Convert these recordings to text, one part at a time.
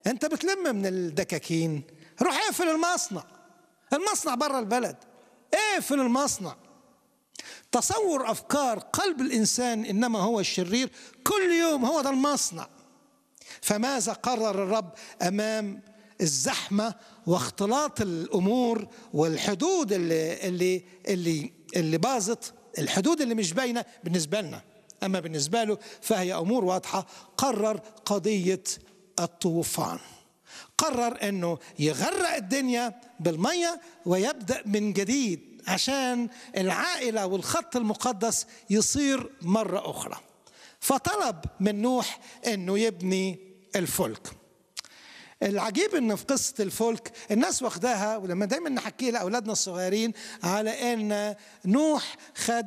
انت بتلم من الدكاكين روح اقفل المصنع المصنع بره البلد اقفل المصنع تصور افكار قلب الانسان انما هو الشرير كل يوم هو ده المصنع فماذا قرر الرب امام الزحمه واختلاط الامور والحدود اللي اللي اللي اللي باظت الحدود اللي مش باينه بالنسبه لنا اما بالنسبه له فهي امور واضحه قرر قضيه الطوفان قرر انه يغرق الدنيا بالميه ويبدا من جديد عشان العائله والخط المقدس يصير مره اخرى فطلب من نوح انه يبني الفلك العجيب ان في قصه الفلك الناس واخداها ولما دايما نحكي لاولادنا الصغيرين على ان نوح خد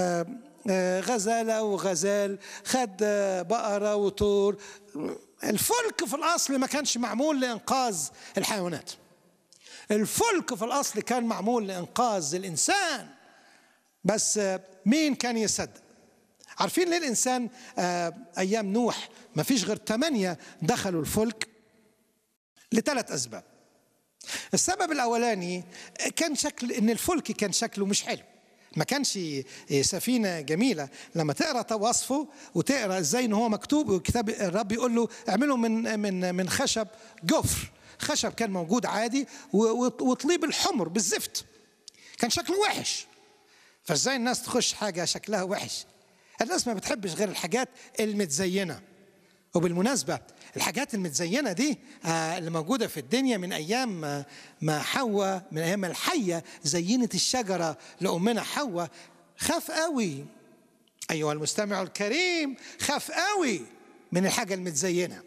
غزاله وغزال خد بقره وطور الفلك في الاصل ما كانش معمول لانقاذ الحيوانات الفلك في الاصل كان معمول لانقاذ الانسان بس مين كان يصدق عارفين ليه الانسان ايام نوح ما فيش غير ثمانيه دخلوا الفلك لثلاث اسباب السبب الاولاني كان شكل ان الفلك كان شكله مش حلو ما كانش سفينة جميلة لما تقرا وصفه وتقرا ازاي ان هو مكتوب وكتاب الرب يقول له اعمله من من من خشب جفر خشب كان موجود عادي وطليب الحمر بالزفت كان شكله وحش فازاي الناس تخش حاجة شكلها وحش الناس ما بتحبش غير الحاجات المتزينة وبالمناسبة الحاجات المتزينة دي اللي موجودة في الدنيا من أيام ما حواء من أيام الحية زينت الشجرة لأمنا حواء خاف قوي أيها المستمع الكريم خاف قوي من الحاجة المتزينة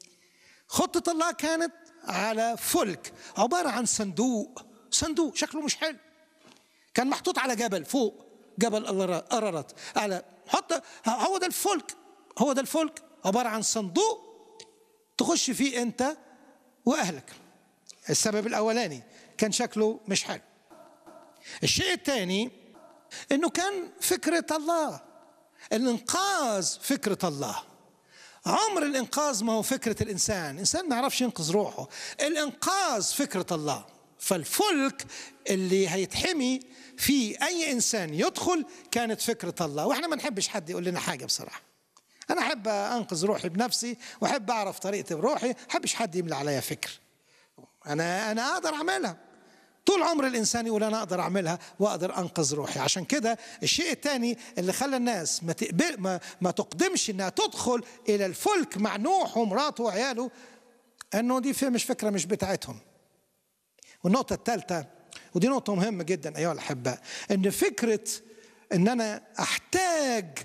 خطة الله كانت على فلك عبارة عن صندوق صندوق شكله مش حلو كان محطوط على جبل فوق جبل أرارات على حط هو ده الفلك هو ده الفلك عبارة عن صندوق تخش فيه أنت وأهلك السبب الأولاني كان شكله مش حلو الشيء الثاني أنه كان فكرة الله الإنقاذ فكرة الله عمر الإنقاذ ما هو فكرة الإنسان الإنسان ما يعرفش ينقذ روحه الإنقاذ فكرة الله فالفلك اللي هيتحمي فيه أي إنسان يدخل كانت فكرة الله وإحنا ما نحبش حد يقول لنا حاجة بصراحة أنا أحب أنقذ روحي بنفسي وأحب أعرف طريقتي بروحي أحبش حد يملى عليا فكر أنا أنا أقدر أعملها طول عمر الإنسان يقول أنا أقدر أعملها وأقدر أنقذ روحي عشان كده الشيء الثاني اللي خلى الناس ما, تقبل ما, ما تقدمش إنها تدخل إلى الفلك مع نوح ومراته وعياله أنه دي مش فكرة مش بتاعتهم والنقطة الثالثة ودي نقطة مهمة جدا أيها الأحباء إن فكرة إن أنا أحتاج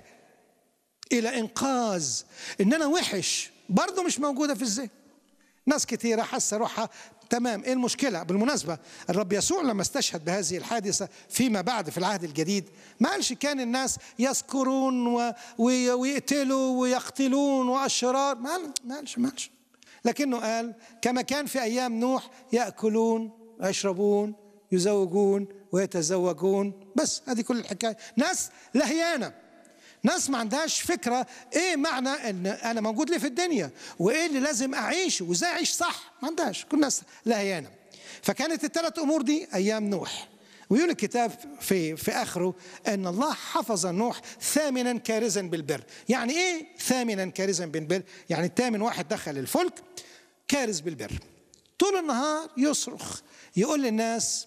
الى انقاذ ان انا وحش برضه مش موجوده في الذهن ناس كتيرة حاسة روحها تمام ايه المشكلة بالمناسبة الرب يسوع لما استشهد بهذه الحادثة فيما بعد في العهد الجديد ما قالش كان الناس يسكرون و... وي... ويقتلوا ويقتلون واشرار ما قال ما قالش ما قالش لكنه قال كما كان في ايام نوح ياكلون ويشربون يزوجون ويتزوجون بس هذه كل الحكايه ناس لهيانه ناس ما عندهاش فكره ايه معنى ان انا موجود ليه في الدنيا وايه اللي لازم اعيشه وازاي اعيش صح ما عندهاش كل الناس لهيانه فكانت الثلاث امور دي ايام نوح ويقول الكتاب في في اخره ان الله حفظ نوح ثامنا كارزا بالبر يعني ايه ثامنا كارزا بالبر يعني الثامن واحد دخل الفلك كارز بالبر طول النهار يصرخ يقول للناس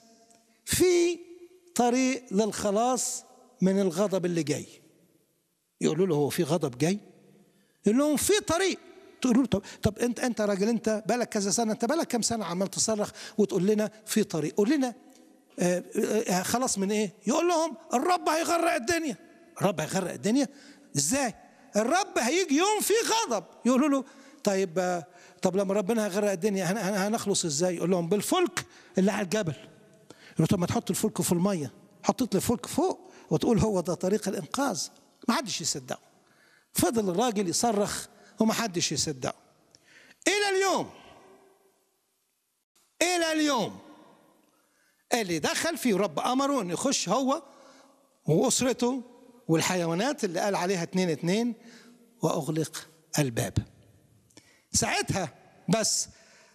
في طريق للخلاص من الغضب اللي جاي يقولوا له هو في غضب جاي يقول لهم في طريق تقولوا له طب, طب انت انت راجل انت بالك كذا سنه انت بالك كم سنه عمال تصرخ وتقول لنا في طريق قول لنا آه آه خلاص من ايه يقول لهم الرب هيغرق الدنيا الرب هيغرق الدنيا ازاي الرب هيجي يوم فيه غضب يقولوا له طيب آه طب لما ربنا هيغرق الدنيا هنخلص ازاي يقول لهم بالفلك اللي على الجبل يقول طب ما تحط الفلك في الميه حطيت لي الفلك فوق وتقول هو ده طريق الانقاذ ما حدش يصدقه فضل الراجل يصرخ وما حدش يصدقه الى اليوم الى اليوم اللي دخل فيه رب امره انه يخش هو واسرته والحيوانات اللي قال عليها اتنين اتنين واغلق الباب ساعتها بس